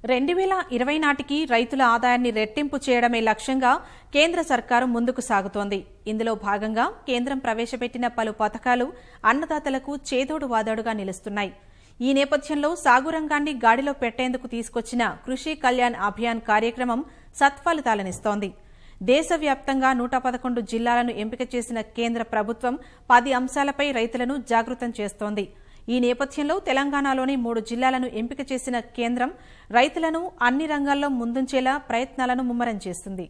రెండు వేల ఇరవై నాటికి రైతుల ఆదాయాన్ని రెట్టింపు చేయడమే లక్ష్యంగా కేంద్ర సర్కారు ముందుకు సాగుతోంది ఇందులో భాగంగా కేంద్రం ప్రవేశపెట్టిన పలు పథకాలు అన్నదాతలకు చేదోడు వాదోడుగా నిలుస్తున్నాయి ఈ నేపథ్యంలో సాగు రంగాన్ని గాడిలో పెట్టేందుకు తీసుకొచ్చిన కృషి కళ్యాణ్ అభియాన్ కార్యక్రమం సత్ఫలితాలనిస్తోంది దేశవ్యాప్తంగా నూట పదకొండు జిల్లాలను ఎంపిక చేసిన కేంద్ర ప్రభుత్వం పది అంశాలపై రైతులను జాగృతం చేస్తోంది ఈ నేపథ్యంలో తెలంగాణలోని మూడు జిల్లాలను ఎంపిక చేసిన కేంద్రం రైతులను అన్ని రంగాల్లో ముందుంచేలా ప్రయత్నాలను ముమ్మరం చేస్తుంది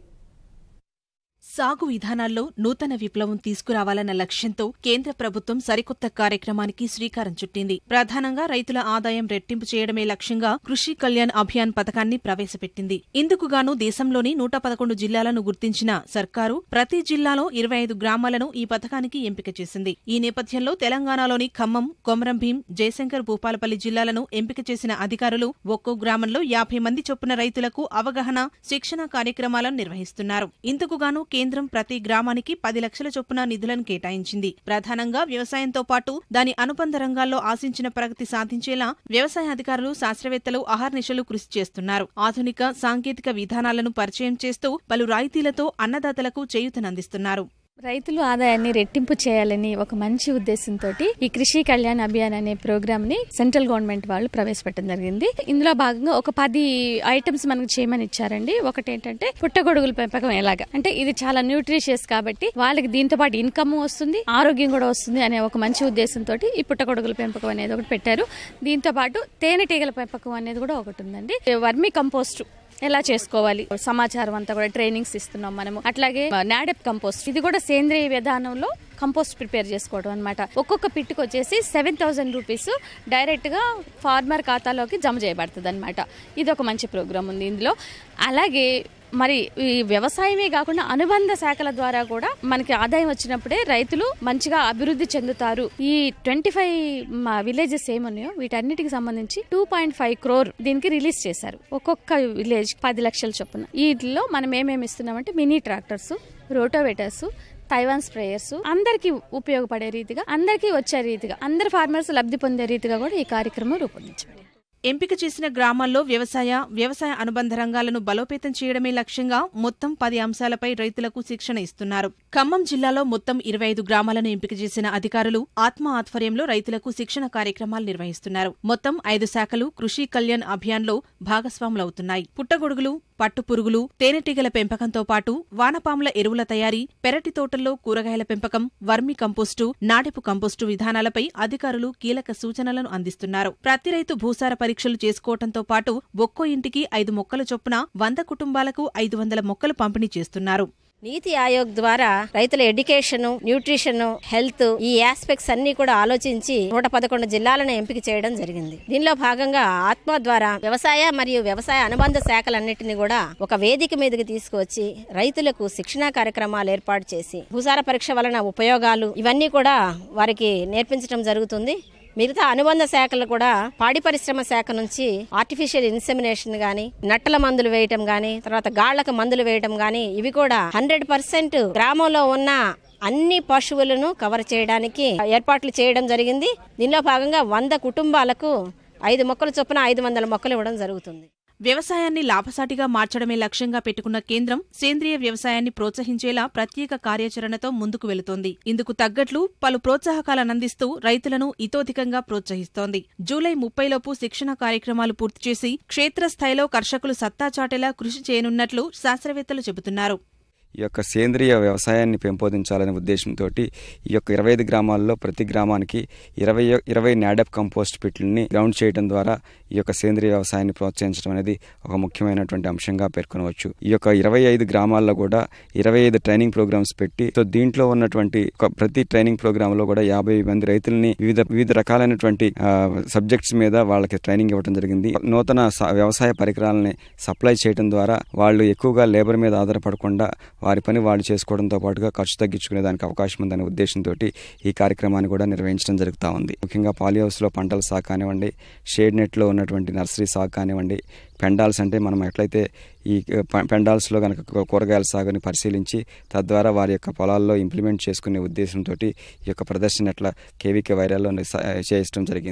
సాగు విధానాల్లో నూతన విప్లవం తీసుకురావాలన్న లక్ష్యంతో కేంద్ర ప్రభుత్వం సరికొత్త కార్యక్రమానికి శ్రీకారం చుట్టింది ప్రధానంగా రైతుల ఆదాయం రెట్టింపు చేయడమే లక్ష్యంగా కృషి కళ్యాణ్ అభియాన్ పథకాన్ని ప్రవేశపెట్టింది ఇందుకుగాను దేశంలోని నూట పదకొండు జిల్లాలను గుర్తించిన సర్కారు ప్రతి జిల్లాలో ఇరవై ఐదు గ్రామాలను ఈ పథకానికి ఎంపిక చేసింది ఈ నేపథ్యంలో తెలంగాణలోని ఖమ్మం కొమరం భీం జయశంకర్ భూపాలపల్లి జిల్లాలను ఎంపిక చేసిన అధికారులు ఒక్కో గ్రామంలో యాభై మంది చొప్పున రైతులకు అవగాహన శిక్షణ కార్యక్రమాలను నిర్వహిస్తున్నారు ఇందుకుగాను కేంద్రం ప్రతి గ్రామానికి పది లక్షల చొప్పున నిధులను కేటాయించింది ప్రధానంగా వ్యవసాయంతో పాటు దాని అనుబంధ రంగాల్లో ఆశించిన ప్రగతి సాధించేలా వ్యవసాయ అధికారులు శాస్త్రవేత్తలు అహర్నిశలు కృషి చేస్తున్నారు ఆధునిక సాంకేతిక విధానాలను పరిచయం చేస్తూ పలు రాయితీలతో అన్నదాతలకు చేయూతనందిస్తున్నారు రైతులు ఆదాయాన్ని రెట్టింపు చేయాలని ఒక మంచి ఉద్దేశంతో ఈ కృషి కళ్యాణ్ అభియాన్ అనే ప్రోగ్రామ్ ని సెంట్రల్ గవర్నమెంట్ వాళ్ళు ప్రవేశపెట్టడం జరిగింది ఇందులో భాగంగా ఒక పది ఐటమ్స్ మనకు చేయమని ఇచ్చారండి ఒకటి ఏంటంటే పుట్టగొడుగుల పెంపకం ఎలాగా అంటే ఇది చాలా న్యూట్రిషియస్ కాబట్టి వాళ్ళకి దీంతో పాటు ఇన్కమ్ వస్తుంది ఆరోగ్యం కూడా వస్తుంది అనే ఒక మంచి ఉద్దేశంతో ఈ పుట్టగొడుగుల పెంపకం అనేది ఒకటి పెట్టారు దీంతో పాటు తేనెటీగల పెంపకం అనేది కూడా ఒకటి ఉందండి వర్మి కంపోస్ట్ ఎలా చేసుకోవాలి సమాచారం అంతా కూడా ట్రైనింగ్స్ ఇస్తున్నాం మనము అట్లాగే నాడెప్ కంపోస్ట్ ఇది కూడా సేంద్రియ విధానంలో కంపోస్ట్ ప్రిపేర్ చేసుకోవడం అనమాట ఒక్కొక్క పిట్టుకు వచ్చేసి సెవెన్ థౌసండ్ రూపీస్ డైరెక్ట్ గా ఫార్మర్ ఖాతాలోకి జమ చేయబడుతుంది అనమాట ఇది ఒక మంచి ప్రోగ్రామ్ ఉంది ఇందులో అలాగే మరి ఈ వ్యవసాయమే కాకుండా అనుబంధ శాఖల ద్వారా కూడా మనకి ఆదాయం వచ్చినప్పుడే రైతులు మంచిగా అభివృద్ధి చెందుతారు ఈ ట్వంటీ ఫైవ్ విలేజెస్ ఏమున్నాయో వీటన్నిటికి సంబంధించి టూ పాయింట్ ఫైవ్ క్రోర్ దీనికి రిలీజ్ చేశారు ఒక్కొక్క విలేజ్ పది లక్షల చొప్పున వీటిలో మనం ఏమేమి ఇస్తున్నామంటే mini tractors rotavators Taiwan sprayers అందరికి ఉపయోగపడే రీతిగా అందరికీ వచ్చే రీతిగా అందరు ఫార్మర్స్ లబ్ధి పొందే రీతిగా కూడా ఈ కార్యక్రమం రూపొందించబడింది ఎంపిక చేసిన గ్రామాల్లో వ్యవసాయ వ్యవసాయ అనుబంధ రంగాలను బలోపేతం చేయడమే లక్ష్యంగా మొత్తం పది అంశాలపై రైతులకు శిక్షణ ఇస్తున్నారు ఖమ్మం జిల్లాలో మొత్తం ఇరవై ఐదు గ్రామాలను ఎంపిక చేసిన అధికారులు ఆత్మ ఆధ్వర్యంలో రైతులకు శిక్షణ కార్యక్రమాలు నిర్వహిస్తున్నారు మొత్తం ఐదు శాఖలు కృషి కళ్యాణ్ అభియాన్లో భాగస్వాములవుతున్నాయి పుట్టగొడుగులు పట్టుపురుగులు తేనెటీగల పెంపకంతో పాటు వానపాముల ఎరువుల తయారీ పెరటి తోటల్లో కూరగాయల పెంపకం వర్మి కంపోస్టు నాడెపు కంపోస్టు విధానాలపై అధికారులు కీలక సూచనలను అందిస్తున్నారు ప్రతి రైతు భూసార పరీక్షలు చేసుకోవడంతో పాటు ఒక్కో ఇంటికి ఐదు మొక్కల చొప్పున వంద కుటుంబాలకు ఐదు వందల మొక్కలు పంపిణీ చేస్తున్నారు నీతి ఆయోగ్ ద్వారా రైతుల ఎడ్యుకేషన్ న్యూట్రిషన్ హెల్త్ ఈ ఆస్పెక్ట్స్ అన్ని కూడా ఆలోచించి నూట పదకొండు జిల్లాలను ఎంపిక చేయడం జరిగింది దీనిలో భాగంగా ఆత్మ ద్వారా వ్యవసాయ మరియు వ్యవసాయ అనుబంధ శాఖలన్నింటినీ కూడా ఒక వేదిక మీదకి తీసుకువచ్చి రైతులకు శిక్షణా కార్యక్రమాలు ఏర్పాటు చేసి భూసార పరీక్ష వలన ఉపయోగాలు ఇవన్నీ కూడా వారికి నేర్పించడం జరుగుతుంది మిగతా అనుబంధ శాఖలు కూడా పాడి పరిశ్రమ శాఖ నుంచి ఆర్టిఫిషియల్ ఇన్సెమినేషన్ గాని నట్టల మందులు వేయటం గాని తర్వాత గాళ్లకు మందులు వేయటం గాని ఇవి కూడా హండ్రెడ్ పర్సెంట్ గ్రామంలో ఉన్న అన్ని పశువులను కవర్ చేయడానికి ఏర్పాట్లు చేయడం జరిగింది దీనిలో భాగంగా వంద కుటుంబాలకు ఐదు మొక్కలు చొప్పున ఐదు వందల మొక్కలు ఇవ్వడం జరుగుతుంది వ్యవసాయాన్ని లాభసాటిగా మార్చడమే లక్ష్యంగా పెట్టుకున్న కేంద్రం సేంద్రియ వ్యవసాయాన్ని ప్రోత్సహించేలా ప్రత్యేక కార్యాచరణతో ముందుకు వెళుతోంది ఇందుకు తగ్గట్లు పలు ప్రోత్సాహకాలనందిస్తూ రైతులను ఇతోధికంగా ప్రోత్సహిస్తోంది జూలై ముప్పైలోపు శిక్షణ కార్యక్రమాలు పూర్తి చేసి క్షేత్రస్థాయిలో కర్షకులు సత్తా చాటేలా కృషి చేయనున్నట్లు శాస్త్రవేత్తలు చెబుతున్నారు ఈ యొక్క సేంద్రియ వ్యవసాయాన్ని పెంపొందించాలనే ఉద్దేశంతో ఈ యొక్క ఇరవై ఐదు గ్రామాల్లో ప్రతి గ్రామానికి ఇరవై ఇరవై నాడప్ కంపోస్ట్ పిట్లని గ్రౌండ్ చేయడం ద్వారా ఈ యొక్క సేంద్రియ వ్యవసాయాన్ని ప్రోత్సహించడం అనేది ఒక ముఖ్యమైనటువంటి అంశంగా పేర్కొనవచ్చు ఈ యొక్క ఇరవై ఐదు గ్రామాల్లో కూడా ఇరవై ఐదు ట్రైనింగ్ ప్రోగ్రామ్స్ పెట్టి సో దీంట్లో ఉన్నటువంటి ఒక ప్రతి ట్రైనింగ్ ప్రోగ్రామ్ లో కూడా యాభై మంది రైతుల్ని వివిధ వివిధ రకాలైనటువంటి సబ్జెక్ట్స్ మీద వాళ్ళకి ట్రైనింగ్ ఇవ్వడం జరిగింది నూతన స- వ్యవసాయ పరికరాలని సప్లై చేయడం ద్వారా వాళ్ళు ఎక్కువగా లేబర్ మీద ఆధారపడకుండా వారి పని వాళ్ళు చేసుకోవడంతో పాటుగా ఖర్చు తగ్గించుకునే దానికి అవకాశం ఉందనే ఉద్దేశంతో ఈ కార్యక్రమాన్ని కూడా నిర్వహించడం జరుగుతూ ఉంది ముఖ్యంగా పాలీ హౌస్లో పంటల సాగు కానివ్వండి షేడ్ నెట్లో ఉన్నటువంటి నర్సరీ సాగు కానివ్వండి పెండాల్స్ అంటే మనం ఎట్లయితే ఈ ప- పెండాల్స్లో కనుక కూరగాయల సాగుని పరిశీలించి తద్వారా వారి యొక్క పొలాల్లో ఇంప్లిమెంట్ చేసుకునే ఉద్దేశంతో ఈ యొక్క ప్రదర్శన ఎట్లా కేవీకే వైరాల్లో చేయడం జరిగింది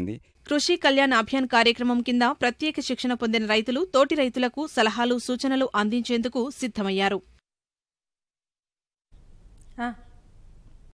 కృషి కళ్యాణ్ అభియాన్ కార్యక్రమం కింద ప్రత్యేక శిక్షణ పొందిన రైతులు తోటి రైతులకు సలహాలు సూచనలు అందించేందుకు సిద్ధమయ్యారు ఆ,